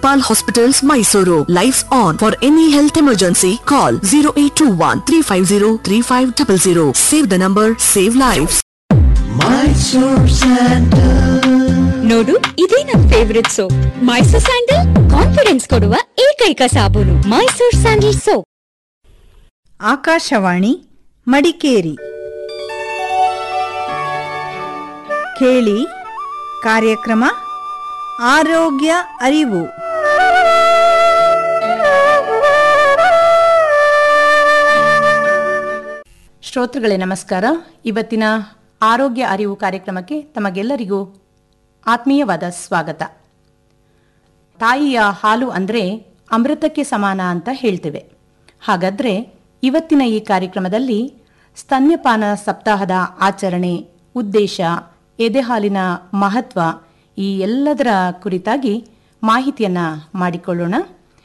Manipal Hospitals, Mysuru. Lights on. For any health emergency, call 0821 350 3500. Save the number, save lives. ನೋಡು ಇದೇ ನನ್ favourite soap Mysore sandal confidence ಕೊಡುವ ಏಕೈಕ ಸಾಬೂನು Mysore sandal soap Akashvani Madikeri ಕೇಳಿ ಕಾರ್ಯಕ್ರಮ ಆರೋಗ್ಯ ಅರಿವು ಶ್ರೋತೃಗಳೇ ನಮಸ್ಕಾರ ಇವತ್ತಿನ ಆರೋಗ್ಯ ಅರಿವು ಕಾರ್ಯಕ್ರಮಕ್ಕೆ ತಮಗೆಲ್ಲರಿಗೂ ಆತ್ಮೀಯವಾದ ಸ್ವಾಗತ ತಾಯಿಯ ಹಾಲು ಅಂದರೆ ಅಮೃತಕ್ಕೆ ಸಮಾನ ಅಂತ ಹೇಳ್ತೇವೆ ಹಾಗಾದ್ರೆ ಇವತ್ತಿನ ಈ ಕಾರ್ಯಕ್ರಮದಲ್ಲಿ ಸ್ತನ್ಯಪಾನ ಸಪ್ತಾಹದ ಆಚರಣೆ ಉದ್ದೇಶ ಎದೆಹಾಲಿನ ಮಹತ್ವ ಈ ಎಲ್ಲದರ ಕುರಿತಾಗಿ ಮಾಹಿತಿಯನ್ನ ಮಾಡಿಕೊಳ್ಳೋಣ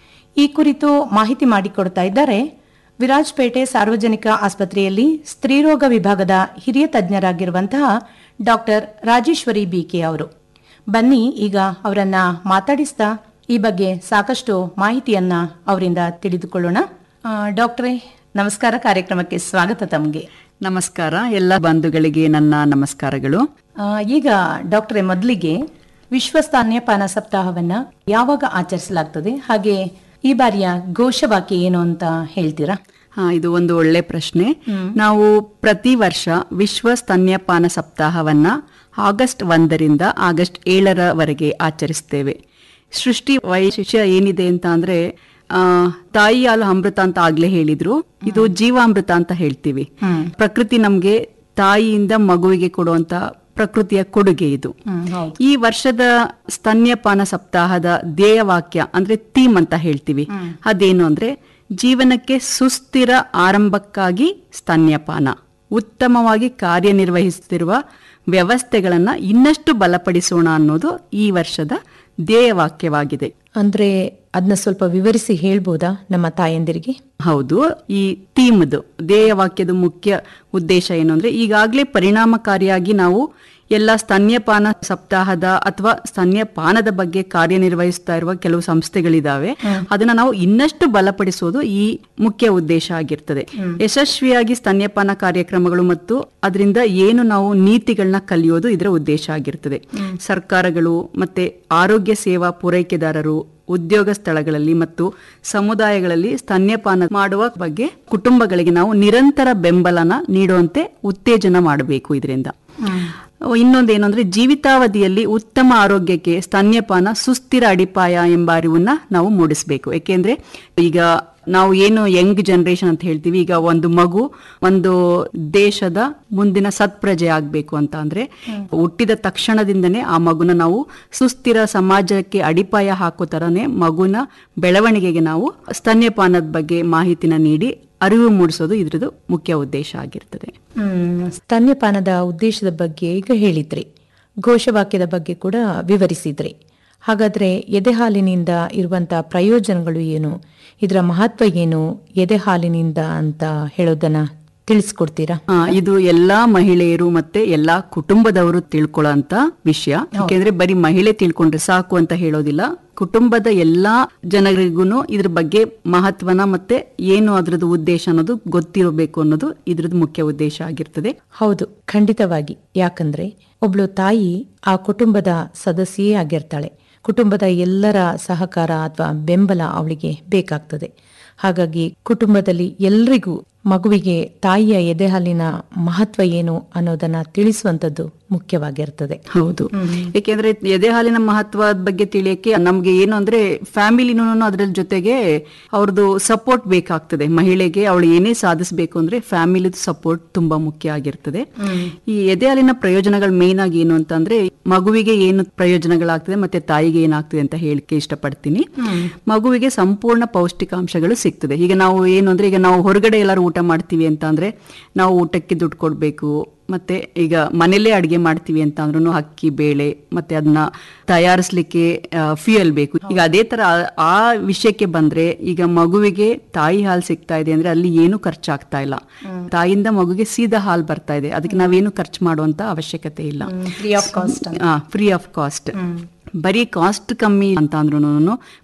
ಈ ಕುರಿತು ಮಾಹಿತಿ ಮಾಡಿಕೊಡ್ತಾ ಇದ್ದಾರೆ ವಿರಾಜ್ಪೇಟೆ ಸಾರ್ವಜನಿಕ ಆಸ್ಪತ್ರೆಯಲ್ಲಿ ಸ್ತ್ರೀರೋಗ ವಿಭಾಗದ ಹಿರಿಯ ತಜ್ಞರಾಗಿರುವಂತಹ ಡಾಕ್ಟರ್ ರಾಜೇಶ್ವರಿ ಬಿಕೆ ಅವರು ಬನ್ನಿ ಈಗ ಅವರನ್ನ ಮಾತಾಡಿಸ್ತಾ ಈ ಬಗ್ಗೆ ಸಾಕಷ್ಟು ಮಾಹಿತಿಯನ್ನ ಅವರಿಂದ ತಿಳಿದುಕೊಳ್ಳೋಣ ಆ, ಡಾಕ್ಟ್ರೇ ನಮಸ್ಕಾರ ಕಾರ್ಯಕ್ರಮಕ್ಕೆ ಸ್ವಾಗತ ತಮಗೆ ನಮಸ್ಕಾರ ಎಲ್ಲ ಬಂಧುಗಳಿಗೆ ನನ್ನ ನಮಸ್ಕಾರಗಳು ಆ, ಈಗ ಡಾಕ್ಟ್ರೇ ಮೊದಲಿಗೆ ವಿಶ್ವ ಸ್ತನ್ಯಪಾನ ಸಪ್ತಾಹವನ್ನ ಯಾವಾಗ ಆಚರಿಸಲಾಗ್ತದೆ ಹಾಗೆ ಈ ಬಾರಿಯ ಘೋಷವಾಕ್ಯ ಏನು ಅಂತ ಹೇಳ್ತೀರಾ ಹಾ ಇದು ಒಂದು ಒಳ್ಳೆ ಪ್ರಶ್ನೆ ನಾವು ಪ್ರತಿ ವರ್ಷ ವಿಶ್ವ ಸ್ತನ್ಯಪಾನ ಸಪ್ತಾಹವನ್ನ ಆಗಸ್ಟ್ ಒಂದರಿಂದ ಆಗಸ್ಟ್ ಏಳರವರೆಗೆ ಆಚರಿಸ್ತೇವೆ ಸೃಷ್ಟಿ ವೈಶಿಷ್ಟ್ಯ ಏನಿದೆ ಅಂತ ಅಂದ್ರೆ ಆ, ತಾಯಿ ಹಾಲು ಅಮೃತ ಅಂತ ಆಗ್ಲೇ ಹೇಳಿದ್ರು ಇದು ಜೀವಾಮೃತ ಅಂತ ಹೇಳ್ತೀವಿ ಪ್ರಕೃತಿ ನಮ್ಗೆ ತಾಯಿಯಿಂದ ಮಗುವಿಗೆ ಕೊಡುವಂತ ಪ್ರಕೃತಿಯ ಕೊಡುಗೆ ಇದು ಈ ವರ್ಷದ ಸ್ತನ್ಯಪಾನ ಸಪ್ತಾಹದ ಧ್ಯೇಯವಾಕ್ಯ ಅಂದ್ರೆ ಥೀಮ್ ಅಂತ ಹೇಳ್ತೀವಿ ಅದೇನು ಅಂದ್ರೆ ಜೀವನಕ್ಕೆ ಸುಸ್ಥಿರ ಆರಂಭಕ್ಕಾಗಿ ಸ್ತನ್ಯಪಾನ ಉತ್ತಮವಾಗಿ ಕಾರ್ಯನಿರ್ವಹಿಸುತ್ತಿರುವ ವ್ಯವಸ್ಥೆಗಳನ್ನ ಇನ್ನಷ್ಟು ಬಲಪಡಿಸೋಣ ಅನ್ನೋದು ಈ ವರ್ಷದ ಧ್ಯೇಯವಾಕ್ಯವಾಗಿದೆ ಅಂದ್ರೆ ಅದನ್ನ ಸ್ವಲ್ಪ ವಿವರಿಸಿ ಹೇಳ್ಬೋದಾ ನಮ್ಮ ತಾಯಂದಿರಿಗೆ ಹೌದು ಈ ಥೀಮ್ದು ಧ್ಯೇಯವಾಕ್ಯದ ಮುಖ್ಯ ಉದ್ದೇಶ ಏನು ಅಂದ್ರೆ ಈಗಾಗಲೇ ಪರಿಣಾಮಕಾರಿಯಾಗಿ ನಾವು ಎಲ್ಲ ಸ್ತನ್ಯಪಾನ ಸಪ್ತಾಹದ ಅಥವಾ ಸ್ತನ್ಯಪಾನದ ಬಗ್ಗೆ ಕಾರ್ಯನಿರ್ವಹಿಸ್ತಾ ಇರುವ ಕೆಲವು ಸಂಸ್ಥೆಗಳಿದಾವೆ ಅದನ್ನ ನಾವು ಇನ್ನಷ್ಟು ಬಲಪಡಿಸೋದು ಈ ಮುಖ್ಯ ಉದ್ದೇಶ ಆಗಿರ್ತದೆ ಯಶಸ್ವಿಯಾಗಿ ಸ್ತನ್ಯಪಾನ ಕಾರ್ಯಕ್ರಮಗಳು ಮತ್ತು ಅದರಿಂದ ಏನು ನಾವು ನೀತಿಗಳನ್ನ ಕಲಿಯೋದು ಇದರ ಉದ್ದೇಶ ಆಗಿರ್ತದೆ ಸರ್ಕಾರಗಳು ಮತ್ತೆ ಆರೋಗ್ಯ ಸೇವಾ ಪೂರೈಕೆದಾರರು ಉದ್ಯೋಗ ಸ್ಥಳಗಳಲ್ಲಿ ಮತ್ತು ಸಮುದಾಯಗಳಲ್ಲಿ ಸ್ತನ್ಯಪಾನ ಮಾಡುವ ಬಗ್ಗೆ ಕುಟುಂಬಗಳಿಗೆ ನಾವು ನಿರಂತರ ಬೆಂಬಲನ ನೀಡುವಂತೆ ಉತ್ತೇಜನ ಮಾಡಬೇಕು ಇದರಿಂದ ಇನ್ನೊಂದೇನು ಅಂದ್ರೆ ಜೀವಿತಾವಧಿಯಲ್ಲಿ ಉತ್ತಮ ಆರೋಗ್ಯಕ್ಕೆ ಸ್ತನ್ಯಪಾನ ಸುಸ್ಥಿರ ಅಡಿಪಾಯ ಎಂಬ ಅರಿವನ್ನ ನಾವು ಮೂಡಿಸಬೇಕು ಯಾಕೆಂದ್ರೆ ಈಗ ನಾವು ಏನು ಯಂಗ್ ಜನರೇಷನ್ ಅಂತ ಹೇಳ್ತೀವಿ ಈಗ ಒಂದು ಮಗು ಒಂದು ದೇಶದ ಮುಂದಿನ ಸತ್ಪ್ರಜೆ ಆಗ್ಬೇಕು ಅಂತ ಅಂದ್ರೆ ಹುಟ್ಟಿದ ತಕ್ಷಣದಿಂದನೇ ಆ ಮಗುನ ನಾವು ಸುಸ್ಥಿರ ಸಮಾಜಕ್ಕೆ ಅಡಿಪಾಯ ಹಾಕೋ ತರನೇ ಮಗುನ ಬೆಳವಣಿಗೆಗೆ ನಾವು ಸ್ತನ್ಯಪಾನದ ಬಗ್ಗೆ ಮಾಹಿತಿನ ನೀಡಿ ಅರಿವು ಮೂಡಿಸೋದು ಇದ್ರದ್ದು ಮುಖ್ಯ ಉದ್ದೇಶ ಆಗಿರ್ತದೆ ಹ್ಮ್ ಸ್ತನ್ಯಪಾನದ ಉದ್ದೇಶದ ಬಗ್ಗೆ ಈಗ ಹೇಳಿದ್ರಿ ಘೋಷವಾಕ್ಯದ ಬಗ್ಗೆ ಕೂಡ ವಿವರಿಸಿದ್ರಿ ಹಾಗಾದ್ರೆ ಎದೆಹಾಲಿನಿಂದ ಇರುವಂತ ಪ್ರಯೋಜನಗಳು ಏನು ಇದರ ಮಹತ್ವ ಏನು ಎದೆಹಾಲಿನಿಂದ ಅಂತ ಹೇಳೋದನ್ನ ತಿಳಿಸ್ಕೊಡ್ತೀರಾ ಆ, ಇದು ಎಲ್ಲಾ ಮಹಿಳೆಯರು ಮತ್ತೆ ಎಲ್ಲಾ ಕುಟುಂಬದವರು ತಿಳ್ಕೊಳ್ಳೋಂತ ವಿಷಯ ಯಾಕೆಂದ್ರೆ ಬರೀ ಮಹಿಳೆ ತಿಳ್ಕೊಂಡ್ರೆ ಸಾಕು ಅಂತ ಹೇಳೋದಿಲ್ಲ ಕುಟುಂಬದ ಎಲ್ಲಾ ಜನರಿಗೂ ಇದ್ರ ಬಗ್ಗೆ ಮಹತ್ವನ ಮತ್ತೆ ಏನು ಅದ್ರದ್ದು ಉದ್ದೇಶ ಅನ್ನೋದು ಗೊತ್ತಿರಬೇಕು ಅನ್ನೋದು ಇದ್ರದ್ದು ಮುಖ್ಯ ಉದ್ದೇಶ ಆಗಿರ್ತದೆ ಹೌದು ಖಂಡಿತವಾಗಿ ಯಾಕಂದ್ರೆ ಒಬ್ಳು ತಾಯಿ ಆ ಕುಟುಂಬದ ಸದಸ್ಯೇ ಆಗಿರ್ತಾಳೆ ಕುಟುಂಬದ ಎಲ್ಲರ ಸಹಕಾರ ಅಥವಾ ಬೆಂಬಲ ಅವಳಿಗೆ ಬೇಕಾಗ್ತದೆ ಹಾಗಾಗಿ ಕುಟುಂಬದಲ್ಲಿ ಎಲ್ರಿಗೂ ಮಗುವಿಗೆ ತಾಯಿಯ ಎದೆಹಾಲಿನ ಮಹತ್ವ ಏನು ಅನ್ನೋದನ್ನ ತಿಳಿಸುವಂತದ್ದು ಮುಖ್ಯವಾಗಿರ್ತದೆ ಹೌದು ಯಾಕೆಂದ್ರೆ ಎದೆ ಹಾಲಿನ ಮಹತ್ವದ ಬಗ್ಗೆ ತಿಳಿಯಕ್ಕೆ ನಮ್ಗೆ ಏನು ಅಂದ್ರೆ ಫ್ಯಾಮಿಲಿನೂ ಅದ್ರ ಜೊತೆಗೆ ಅವ್ರದ್ದು ಸಪೋರ್ಟ್ ಬೇಕಾಗ್ತದೆ ಮಹಿಳೆಗೆ ಅವಳು ಏನೇ ಸಾಧಿಸಬೇಕು ಅಂದ್ರೆ ಫ್ಯಾಮಿಲಿ ಸಪೋರ್ಟ್ ತುಂಬಾ ಮುಖ್ಯ ಆಗಿರ್ತದೆ ಈ ಎದೆ ಹಾಲಿನ ಪ್ರಯೋಜನಗಳು ಮೇನ್ ಆಗಿ ಏನು ಅಂತಂದ್ರೆ ಮಗುವಿಗೆ ಏನು ಪ್ರಯೋಜನಗಳಾಗ್ತದೆ ಮತ್ತೆ ತಾಯಿಗೆ ಏನಾಗ್ತದೆ ಅಂತ ಹೇಳಿಕೆ ಇಷ್ಟಪಡ್ತೀನಿ ಮಗುವಿಗೆ ಸಂಪೂರ್ಣ ಪೌಷ್ಟಿಕಾಂಶಗಳು ಸಿಗ್ತದೆ ಈಗ ನಾವು ಏನು ಅಂದ್ರೆ ಈಗ ನಾವು ಹೊರಗಡೆ ಎಲ್ಲರೂ ಊಟ ಮಾಡ್ತೀವಿ ಅಂತ ಅಂದ್ರೆ ನಾವು ಊಟಕ್ಕೆ ದುಡ್ಡು ಕೊಡ್ಬೇಕು ಮತ್ತೆ ಈಗ ಮನೇಲೇ ಅಡಿಗೆ ಮಾಡ್ತೀವಿ ಅಂತ ಅಂದ್ರೂ ಅಕ್ಕಿ ಬೇಳೆ ಮತ್ತೆ ಅದನ್ನ ತಯಾರಿಸ್ಲಿಕ್ಕೆ ಫ್ಯೂಯಲ್ ಬೇಕು ಈಗ ಅದೇ ತರ ಆ- ಆ ವಿಷಯಕ್ಕೆ ಬಂದ್ರೆ ಈಗ ಮಗುವಿಗೆ ತಾಯಿ ಹಾಲು ಸಿಗ್ತಾ ಇದೆ ಅಂದ್ರೆ ಅಲ್ಲಿ ಏನು ಖರ್ಚಾಗ್ತಾ ಇಲ್ಲ ತಾಯಿಯಿಂದ ಮಗುಗೆ ಸೀದಾ ಹಾಲು ಬರ್ತಾ ಇದೆ ಅದಕ್ಕೆ ನಾವೇನು ಖರ್ಚು ಮಾಡುವಂತ ಅವಶ್ಯಕತೆ ಇಲ್ಲ free of cost free of cost ಬರೀ ಕಾಸ್ಟ್ ಕಮ್ಮಿ ಅಂತ ಅಂದ್ರೂ